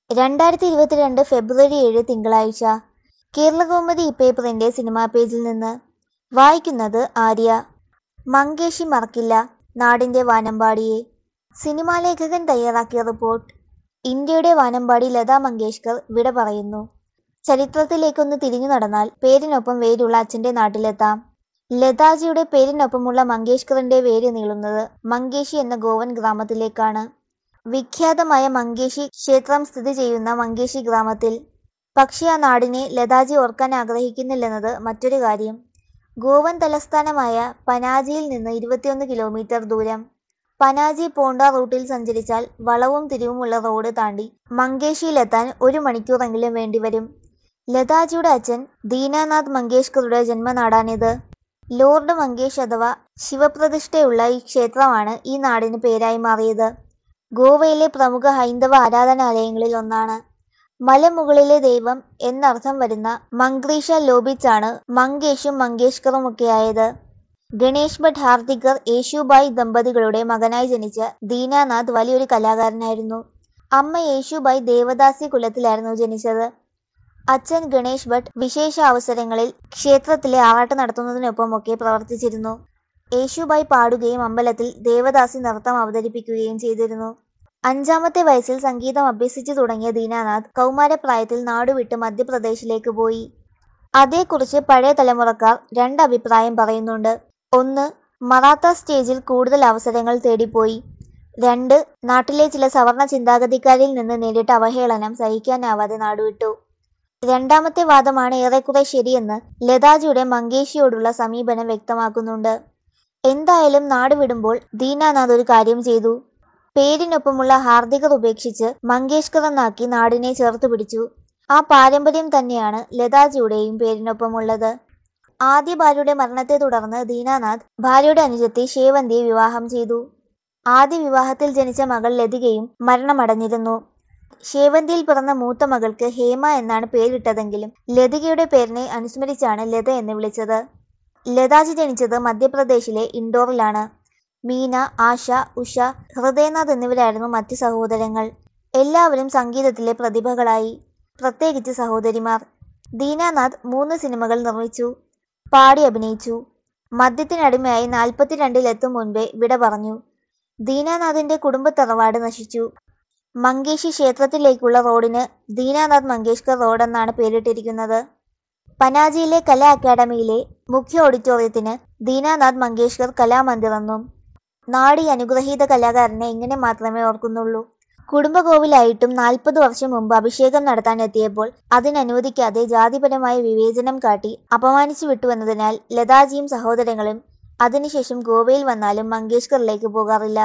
രണ്ടായിരത്തി ഇരുപത്തിരണ്ട് ഫെബ്രുവരി ഏഴ് തിങ്കളാഴ്ച കേരളകൗമുദി ഇപ്പേപ്പറിന്റെ സിനിമാ പേജിൽ നിന്ന് വായിക്കുന്നത് ആര്യ മങ്കേഷി മറക്കില്ല നാടിന്റെ വാനമ്പാടിയെ സിനിമാ ലേഖകൻ തയ്യാറാക്കിയ റിപ്പോർട്ട് ഇന്ത്യയുടെ വാനമ്പാടി ലതാ മങ്കേഷ്കർ വിട പറയുന്നു ചരിത്രത്തിലേക്കൊന്ന് തിരിഞ്ഞു നടന്നാൽ പേരിനൊപ്പം വേരുള്ള അച്ഛന്റെ നാട്ടിലെത്താം ലതാജിയുടെ പേരിനൊപ്പമുള്ള മങ്കേഷ്കറിന്റെ വേര് നീളുന്നത് മങ്കേഷി എന്ന ഗോവൻ ഗ്രാമത്തിലേക്കാണ് വിഖ്യാതമായ മങ്കേഷി ക്ഷേത്രം സ്ഥിതി ചെയ്യുന്ന മങ്കേഷി ഗ്രാമത്തിൽ പക്ഷേ ആ നാടിനെ ലതാജി ഓർക്കാൻ ആഗ്രഹിക്കുന്നില്ലെന്നത് മറ്റൊരു കാര്യം ഗോവൻ തലസ്ഥാനമായ പനാജിയിൽ നിന്ന് ഇരുപത്തിയൊന്ന് കിലോമീറ്റർ ദൂരം പനാജി പോണ്ട റൂട്ടിൽ സഞ്ചരിച്ചാൽ വളവും തിരിവുമുള്ള റോഡ് താണ്ടി മങ്കേഷിയിലെത്താൻ ഒരു മണിക്കൂറെങ്കിലും വേണ്ടിവരും ലതാജിയുടെ അച്ഛൻ ദീനാനാഥ് മങ്കേഷ്കറുടെ ജന്മനാടാണിത് ലോർഡ് മങ്കേഷ് അഥവാ ശിവപ്രതിഷ്ഠയുള്ള ഈ ക്ഷേത്രമാണ് ഈ നാടിന് പേരായി മാറിയത് ഗോവയിലെ പ്രമുഖ ഹൈന്ദവ ആരാധനാലയങ്ങളിൽ ഒന്നാണ് മലമുകളിലെ ദൈവം എന്നർത്ഥം വരുന്ന മംഗ്രീഷ ലോബിച്ചാണ് മങ്കേഷും മങ്കേഷ്കറുമൊക്കെയായത് ഗണേഷ് ഭട്ട് ഹാർദിക്കർ യേശുബായി ദമ്പതികളുടെ മകനായി ജനിച്ച ദീനാനാഥ് വലിയൊരു കലാകാരനായിരുന്നു അമ്മ യേശുബായി ദേവദാസി കുലത്തിലായിരുന്നു ജനിച്ചത് അച്ഛൻ ഗണേഷ് ഭട്ട് വിശേഷ അവസരങ്ങളിൽ ക്ഷേത്രത്തിലെ ആറാട്ട് നടത്തുന്നതിനൊപ്പമൊക്കെ പ്രവർത്തിച്ചിരുന്നു യേശുബായി പാടുകയും അമ്പലത്തിൽ ദേവദാസി നൃത്തം അവതരിപ്പിക്കുകയും ചെയ്തിരുന്നു അഞ്ചാമത്തെ വയസ്സിൽ സംഗീതം അഭ്യസിച്ചു തുടങ്ങിയ ദീനാനാഥ് കൗമാരപ്രായത്തിൽ നാടുവിട്ട് മധ്യപ്രദേശിലേക്ക് പോയി അതേക്കുറിച്ച് പഴയ തലമുറക്കാർ രണ്ട് അഭിപ്രായം പറയുന്നുണ്ട് ഒന്ന് മറാത്ത സ്റ്റേജിൽ കൂടുതൽ അവസരങ്ങൾ തേടിപ്പോയി രണ്ട് നാട്ടിലെ ചില സവർണ ചിന്താഗതിക്കാരിൽ നിന്ന് നേരിട്ട അവഹേളനം സഹിക്കാനാവാതെ നാടുവിട്ടു രണ്ടാമത്തെ വാദമാണ് ഏറെക്കുറെ ശരിയെന്ന് ലതാജിയുടെ മങ്കേഷിയോടുള്ള സമീപനം വ്യക്തമാക്കുന്നുണ്ട് എന്തായാലും നാട് വിടുമ്പോൾ ദീനാനാഥ് ഒരു കാര്യം ചെയ്തു പേരിനൊപ്പമുള്ള ഹാർദികർ ഉപേക്ഷിച്ച് മങ്കേഷ്കർ എന്നാക്കി നാടിനെ ചേർത്ത് പിടിച്ചു ആ പാരമ്പര്യം തന്നെയാണ് ലതാജിയുടെയും പേരിനൊപ്പമുള്ളത് ആദ്യ ഭാര്യയുടെ മരണത്തെ തുടർന്ന് ദീനാനാഥ് ഭാര്യയുടെ അനുജത്തി ശേവന്തിയെ വിവാഹം ചെയ്തു ആദ്യ വിവാഹത്തിൽ ജനിച്ച മകൾ ലതികയും മരണമടഞ്ഞിരുന്നു ശേവന്തിയിൽ പിറന്ന മൂത്ത മകൾക്ക് ഹേമ എന്നാണ് പേരിട്ടതെങ്കിലും ലതികയുടെ പേരിനെ അനുസ്മരിച്ചാണ് ലത എന്ന് വിളിച്ചത് ലതാജി ജനിച്ചത് മധ്യപ്രദേശിലെ ഇൻഡോറിലാണ് മീന ആശ ഉഷ ഹൃദയനാഥ് എന്നിവരായിരുന്നു മറ്റ് സഹോദരങ്ങൾ എല്ലാവരും സംഗീതത്തിലെ പ്രതിഭകളായി പ്രത്യേകിച്ച് സഹോദരിമാർ ദീനാനാഥ് മൂന്ന് സിനിമകൾ നിർമ്മിച്ചു പാടി അഭിനയിച്ചു മദ്യത്തിനടിമയായി നാൽപ്പത്തിരണ്ടിലെത്തും മുൻപേ വിട പറഞ്ഞു ദീനാനാഥിന്റെ കുടുംബ തറവാട് നശിച്ചു മങ്കേഷി ക്ഷേത്രത്തിലേക്കുള്ള റോഡിന് ദീനാനാഥ് മങ്കേഷ്കർ റോഡ് എന്നാണ് പേരിട്ടിരിക്കുന്നത് പനാജിയിലെ കലാ അക്കാദമിയിലെ മുഖ്യ ഓഡിറ്റോറിയത്തിന് ദീനാനാഥ് മങ്കേഷ്കർ കലാമന്ദിർ എന്നും നാടി അനുഗ്രഹീത കലാകാരനെ ഇങ്ങനെ മാത്രമേ ഓർക്കുന്നുള്ളൂ കുടുംബകോവിലായിട്ടും നാൽപ്പത് വർഷം മുമ്പ് അഭിഷേകം നടത്താൻ എത്തിയപ്പോൾ അതിനനുവദിക്കാതെ ജാതിപരമായ വിവേചനം കാട്ടി അപമാനിച്ചു വിട്ടുവന്നതിനാൽ ലതാജിയും സഹോദരങ്ങളും അതിനുശേഷം ഗോവയിൽ വന്നാലും മങ്കേഷ്കറിലേക്ക് പോകാറില്ല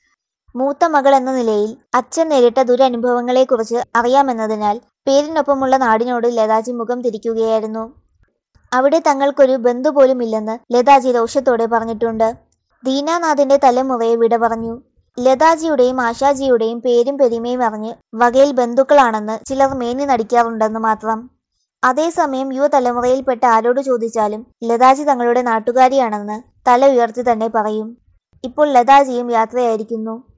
മൂത്ത മകൾ എന്ന നിലയിൽ അച്ഛൻ നേരിട്ട ദുരനുഭവങ്ങളെക്കുറിച്ച് അറിയാമെന്നതിനാൽ പേരിനൊപ്പമുള്ള നാടിനോട് ലതാജി മുഖം തിരിക്കുകയായിരുന്നു അവിടെ തങ്ങൾക്കൊരു ബന്ധു പോലും ഇല്ലെന്ന് ലതാജി രോഷത്തോടെ പറഞ്ഞിട്ടുണ്ട് ദീനാനാഥിന്റെ തലമുറയെ വിട പറഞ്ഞു ലതാജിയുടെയും ആശാജിയുടെയും പേരും പെരുമയും അറിഞ്ഞ് വകയിൽ ബന്ധുക്കളാണെന്ന് ചിലർ മേനി നടിക്കാറുണ്ടെന്ന് മാത്രം അതേസമയം യുവതലമുറയിൽപ്പെട്ട ആരോട് ചോദിച്ചാലും ലതാജി തങ്ങളുടെ നാട്ടുകാരിയാണെന്ന് തല ഉയർത്തി തന്നെ പറയും ഇപ്പോൾ ലതാജിയും യാത്രയായിരിക്കുന്നു